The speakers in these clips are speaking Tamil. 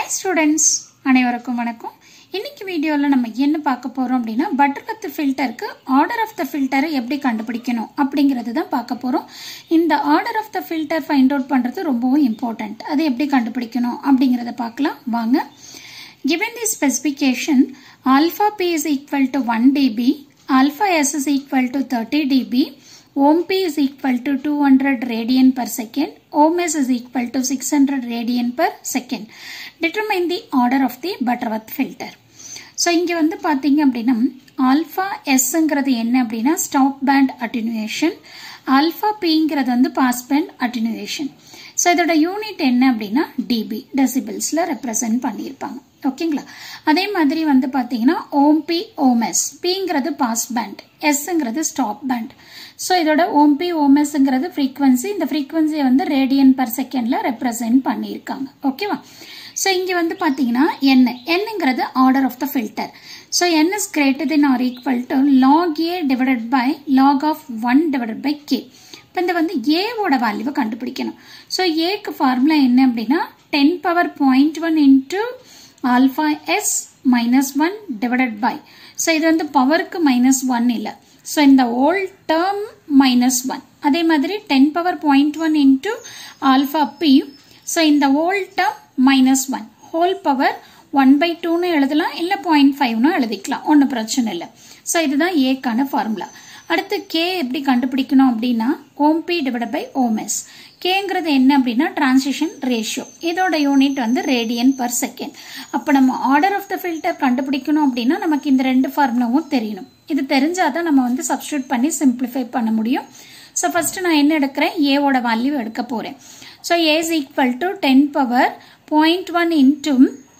ஹாய் ஸ்டூடெண்ட்ஸ் அனைவருக்கும் வணக்கம் இன்னைக்கு வீடியோவில் நம்ம என்ன பார்க்க போகிறோம் அப்படின்னா பட்டர்கத்து ஃபில்டருக்கு ஆர்டர் ஆஃப் த ஃபில்டரை எப்படி கண்டுபிடிக்கணும் அப்படிங்கிறது தான் பார்க்க போகிறோம் இந்த order of the filter find out பண்ணுறது ரொம்பவும் இம்பார்ட்டண்ட் அது எப்படி கண்டுபிடிக்கணும் அப்படிங்கிறத பார்க்கலாம் வாங்க given the specification alpha p is equal to 1 dB alpha s is equal to 30 dB ohm p is equal to 200 radian per second ohm s is equal to 600 radian per second determine the order of the butterworth filter so இங்கே வந்து பார்த்தீங்க அப்படின்னா ஆல்ஃபா எஸ்ங்கிறது என்ன அப்படின்னா ஸ்டாப் பேண்ட் அட்டினுவேஷன் ஆல்ஃபா பிங்கிறது வந்து பாஸ் பேண்ட் அட்டினுவேஷன் ஸோ இதோட யூனிட் என்ன அப்படின்னா டிபி டெசிபிள்ஸில் ரெப்ரசன்ட் பண்ணியிருப்பாங்க ஓகேங்களா அதே மாதிரி வந்து பார்த்தீங்கன்னா ஓம் பி ஓம்எஸ் பிங்கிறது பாஸ் பேண்ட் எஸ்ங்கிறது ஸ்டாப் பேண்ட் ஸோ இதோட ஓம் பி ஓம்எஸ்ங்கிறது ஃப்ரீக்வன்சி இந்த ஃப்ரீக்வன்சியை வந்து ரேடியன் பர் செகண்டில் ரெப்ரசன்ட் பண்ணியிருக்காங்க ஓகேவா ஸோ இங்கே வந்து பார்த்தீங்கன்னா என் என்னங்கிறது order of the filter so N is greater than or equal to log A divided by log of one divided by K இப்போ இந்த வந்து ஏவோட வேல்யூவை கண்டுபிடிக்கணும் ஸோ ஏக்கு ஃபார்முலா என்ன அப்படின்னா ten power point one into alpha S minus one divided by so இது வந்து பவருக்கு மைனஸ் ஒன் இல்லை ஸோ இந்த ஓல் டேர்ம் மைனஸ் ஒன் அதே மாதிரி ten power point one into alpha B so இந்த whole term minus one whole power one by டூன்னு எழுதலாம் இல்லை பாயிண்ட் ஃபைவ்னு எழுதிக்கலாம் ஒன்றும் பிரச்சனை இல்லை ஸோ இதுதான் ஏக்கான ஃபார்முலா அடுத்து கே எப்படி கண்டுபிடிக்கணும் அப்படின்னா ohm P divide by ohm S கேங்கிறது என்ன அப்படின்னா டிரான்சிஷன் ரேஷியோ இதோட யூனிட் வந்து ரேடியன் பர் செகண்ட் அப்போ நம்ம ஆர்டர் ஆஃப் த ஃபில்டர் கண்டுபிடிக்கணும் அப்படின்னா நமக்கு இந்த ரெண்டு ஃபார்முலாவும் தெரியணும் இது தெரிஞ்சாதான் நம்ம வந்து சப்ஸ்டியூட் பண்ணி சிம்பிளிஃபை பண்ண முடியும் ஸோ ஃபஸ்ட்டு நான் என்ன எடுக்கிறேன் ஏவோட வேல்யூ எடுக்க போகிறேன் so A is equal to ten power point one into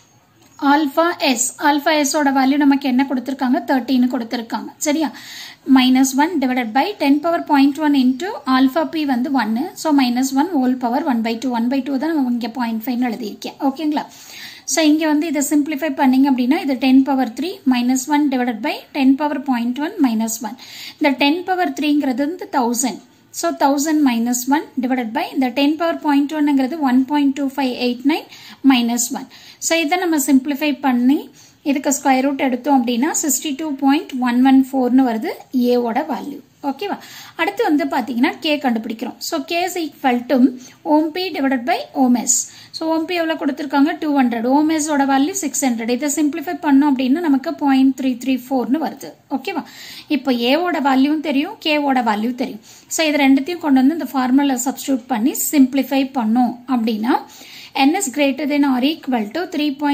alpha S alpha எஸ்ஸோட வேல்யூ நமக்கு என்ன கொடுத்துருக்காங்க தேர்ட்டின்னு கொடுத்துருக்காங்க சரியா minus one divided by ten power point one into alpha B வந்து ஒன்று so minus one whole power one by two one by two தான் இங்கே பாயிண்ட் ஃபைவ்னு எழுதியிருக்கேன் ஓகேங்களா ஸோ இங்கே வந்து இதை சிம்பிளிஃபை பண்ணிங்க அப்படின்னா இது ten power three minus one divided by ten power point one minus one இந்த டென் பவர் த்ரீங்கிறது வந்து thousand so thousand minus one divided by இந்த டென் பவர் பாயிண்ட் ஒன்னுங்கிறது one point two five eight nine minus one so இதை நம்ம சிம்பிளிஃபை பண்ணி இதுக்கு ஸ்கொயர் ரூட் எடுத்தோம் அப்படின்னா sixty two point one one ஃபோர்னு வருது ஏவோட வேல்யூ ஓகேவா அடுத்து வந்து பார்த்தீங்கன்னா கே கண்டுபிடிக்கிறோம் so K is equal to ohm P divided by ohm S so ohm P எவ்வளோ கொடுத்துருக்காங்க டூ ஹண்ட்ரட் ஓம்எஸோட வேல்யூ சிக்ஸ் ஹண்ட்ரட் இதை சிம்பிளிஃபை பண்ணோம் அப்படின்னா நமக்கு பாயிண்ட் த்ரீ த்ரீ ஃபோர்னு வருது ஓகேவா இப்போ ஏவோட வேல்யூவும் தெரியும் கேவோட வேல்யூ தெரியும் ஸோ இது ரெண்டுத்தையும் கொண்டு வந்து இந்த ஃபார்முலா சப்ஸ்டியூட் பண்ணி சிம்பிளிஃபை பண்ணோம் அப்படின்னா n is greater than or equal to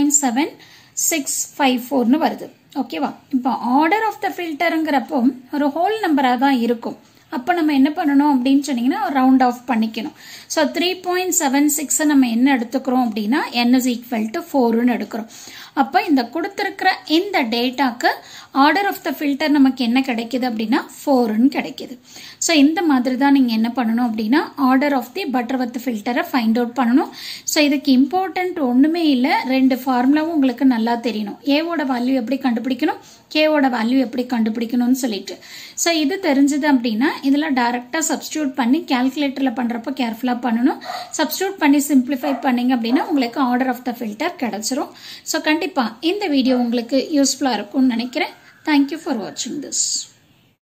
3.7654 வருது ஓகேவா இப்போ ஆர்டர் ஆஃப் த ஃபில்டருங்கிறப்போ ஒரு ஹோல் நம்பராக தான் இருக்கும் அப்போ நம்ம என்ன பண்ணணும் அப்படின்னு சொன்னீங்கன்னா ரவுண்ட் ஆஃப் பண்ணிக்கணும் ஸோ த்ரீ பாயிண்ட் செவன் சிக்ஸை நம்ம என்ன எடுத்துக்கிறோம் அப்படின்னா என் இஸ் ஈக்குவல் டு ஃபோர்னு எடுக்கிறோம் அப்போ இந்த கொடுத்துருக்கிற இந்த டேட்டாக்கு ஆர்டர் ஆஃப் த ஃபில்டர் நமக்கு என்ன கிடைக்குது அப்படின்னா ஃபோர்னு கிடைக்குது ஸோ இந்த மாதிரி தான் நீங்கள் என்ன பண்ணணும் அப்படின்னா ஆர்டர் ஆஃப் தி பட்டர்வத் ஃபில்டரை ஃபைண்ட் அவுட் பண்ணணும் ஸோ இதுக்கு இம்பார்ட்டன்ட் ஒன்றுமே இல்லை ரெண்டு ஃபார்முலாவும் உங்களுக்கு நல்லா தெரியணும் ஏவோட வேல்யூ எப்படி கண்டுபிடிக்கணும் கேவோட வேல்யூ எப்படி கண்டுபிடிக்கணும்னு சொல்லிட்டு ஸோ இது தெரிஞ்சது அப்படின்னா இதில் டைரெக்டாக சப்ஸ்டியூட் பண்ணி கேல்குலேட்டரில் பண்ணுறப்ப கேர்ஃபுல்லாக பண்ணணும் சப்ஸ்டியூட் பண்ணி சிம்பிளிஃபை பண்ணிங்க அப்படின்னா உங்களுக்கு ஆர்டர் ஆஃப் த ஃபில்டர் கிடச்சிரும் ஸோ கண்டிப்பாக இந்த வீடியோ உங்களுக்கு யூஸ்ஃபுல்லாக இருக்கும்னு நினைக்கிறேன் தேங்க்யூ ஃபார் வாட்சிங் திஸ்